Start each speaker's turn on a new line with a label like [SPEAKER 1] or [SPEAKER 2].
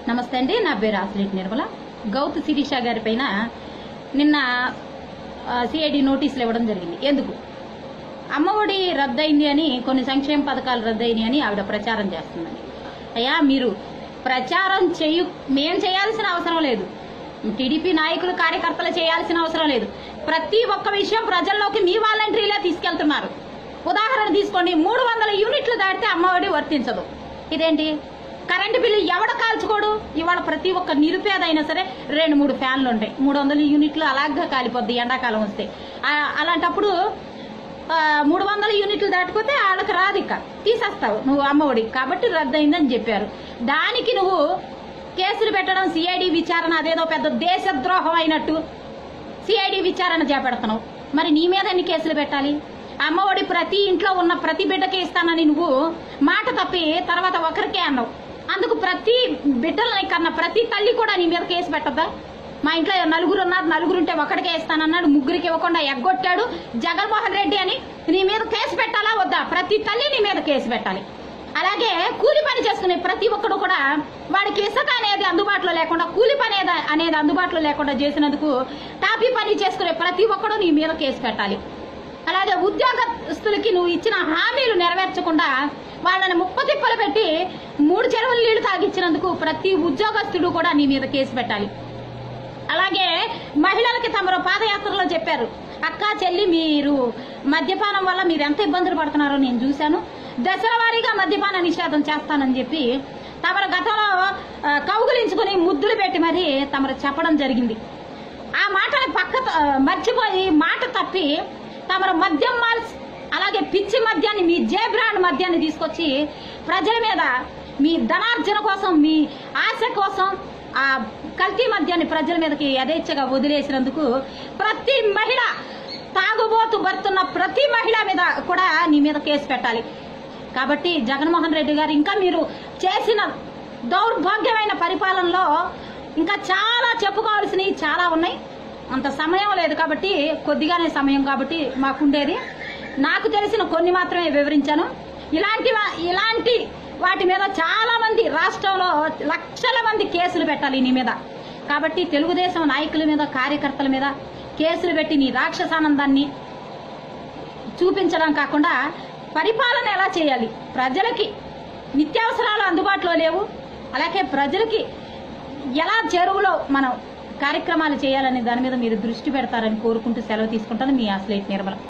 [SPEAKER 1] నమస్తే అండి నా పేరు ఆసిరెడ్డి నిర్మల గౌతు శిరీష గారి పైన నిన్న సిఐడి నోటీసులు ఇవ్వడం జరిగింది ఎందుకు అమ్మఒడి రద్దయింది అని కొన్ని సంక్షేమ పథకాలు రద్దయినాయి అని ఆవిడ ప్రచారం చేస్తుందని అయ్యా మీరు ప్రచారం చేయు మేం చేయాల్సిన అవసరం లేదు టీడీపీ నాయకులు కార్యకర్తలు చేయాల్సిన అవసరం లేదు ప్రతి ఒక్క విషయం ప్రజల్లోకి మీ వాలంటీర్లే తీసుకెళ్తున్నారు ఉదాహరణ తీసుకోండి మూడు వందల యూనిట్లు దాటితే అమ్మఒడి వర్తించదు ఇదేంటి కరెంటు బిల్లు ఎవడ కాల్చుకోడు ఇవాళ ప్రతి ఒక్క నిరుపేద అయినా సరే రెండు మూడు ఫ్యాన్లు ఉంటాయి మూడు వందల యూనిట్లు అలాగా కాలిపోద్ది ఎండాకాలం వస్తే ఆ, అలాంటప్పుడు ఆ, మూడు వందల యూనిట్లు దాటిపోతే వాళ్ళకి రాదు ఇక తీసేస్తావు నువ్వు అమ్మఒడి కాబట్టి రద్దయిందని చెప్పారు దానికి నువ్వు కేసులు పెట్టడం సిఐడి విచారణ అదేదో పెద్ద దేశద్రోహం అయినట్టు సిఐడి విచారణ చేపడుతున్నావు మరి నీ మీద ఎన్ని కేసులు పెట్టాలి అమ్మఒడి ప్రతి ఇంట్లో ఉన్న ప్రతి బిడ్డకి ఇస్తానని నువ్వు మాట తప్పి తర్వాత ఒకరికే అన్నావు అందుకు ప్రతి బిడ్డలని కన్నా ప్రతి తల్లి కూడా నీ మీద కేసు పెట్టద్దా మా ఇంట్లో నలుగురు ఉన్నారు నలుగురు ఉంటే ఒకటికే ఇస్తానన్నాడు ముగ్గురికి ఇవ్వకుండా ఎగ్గొట్టాడు జగన్మోహన్ రెడ్డి అని నీ మీద కేసు పెట్టాలా వద్దా ప్రతి తల్లి నీ మీద కేసు పెట్టాలి అలాగే కూలి పని చేసుకునే ప్రతి ఒక్కడు కూడా వాడికి ఇసుక అనేది అందుబాటులో లేకుండా కూలి పని ఏద- అనేది అందుబాటులో లేకుండా చేసినందుకు టాపీ పని చేసుకునే ప్రతి ఒక్కడు నీ మీద కేసు పెట్టాలి అలాగే ఉద్యోగస్తులకి నువ్వు ఇచ్చిన హామీలు నెరవేర్చకుండా వాళ్ళని ముప్పతిప్పలు పెట్టి మూడు చెరువులు నీళ్లు తాగిచ్చినందుకు ప్రతి ఉద్యోగస్తుడు కూడా నీ మీద కేసు పెట్టాలి అలాగే మహిళలకి తమరు పాదయాత్రలో చెప్పారు అక్క చెల్లి మీరు మద్యపానం వల్ల మీరు ఎంత ఇబ్బందులు పడుతున్నారో నేను చూశాను దశల వారీగా మద్యపాన నిషేధం చేస్తానని చెప్పి తమరు గతంలో ఆ, కౌగులించుకుని ముద్దులు పెట్టి మరి తమరు చెప్పడం జరిగింది ఆ మాటని పక్క ఆ, మర్చిపోయి మాట తప్పి తమరు మద్యం మాల్స్ అలాగే పిచ్చి మద్యాన్ని మీ జే బ్రాండ్ మద్యాన్ని తీసుకొచ్చి ప్రజల మీద మీ ధనార్జన కోసం మీ ఆశ కోసం ఆ కల్తీ మద్యాన్ని ప్రజల మీదకి యథేచ్ఛగా వదిలేసినందుకు ప్రతి మహిళ తాగుబోతు బతున్న ప్రతి మహిళ మీద కూడా నీ మీద కేసు పెట్టాలి కాబట్టి జగన్మోహన్ రెడ్డి గారు ఇంకా మీరు చేసిన దౌర్భాగ్యమైన పరిపాలనలో ఇంకా చాలా చెప్పుకోవాల్సినవి చాలా ఉన్నాయి అంత సమయం లేదు కాబట్టి కొద్దిగానే సమయం కాబట్టి మాకుండేది నాకు తెలిసిన కొన్ని మాత్రమే వివరించాను ఇలాంటి వా- ఇలాంటి వాటి మీద చాలా మంది రాష్ట్రంలో లక్షల మంది కేసులు పెట్టాలి నీ మీద కాబట్టి తెలుగుదేశం నాయకుల మీద కార్యకర్తల మీద కేసులు పెట్టి నీ రాక్షసానందాన్ని చూపించడం కాకుండా పరిపాలన ఎలా చేయాలి ప్రజలకి నిత్యావసరాలు అందుబాటులో లేవు అలాగే ప్రజలకి ఎలా చెరువులో మనం కార్యక్రమాలు చేయాలనే దాని మీద మీరు దృష్టి పెడతారని కోరుకుంటూ సెలవు తీసుకుంటాను మీ అసలేట్ నిర్మల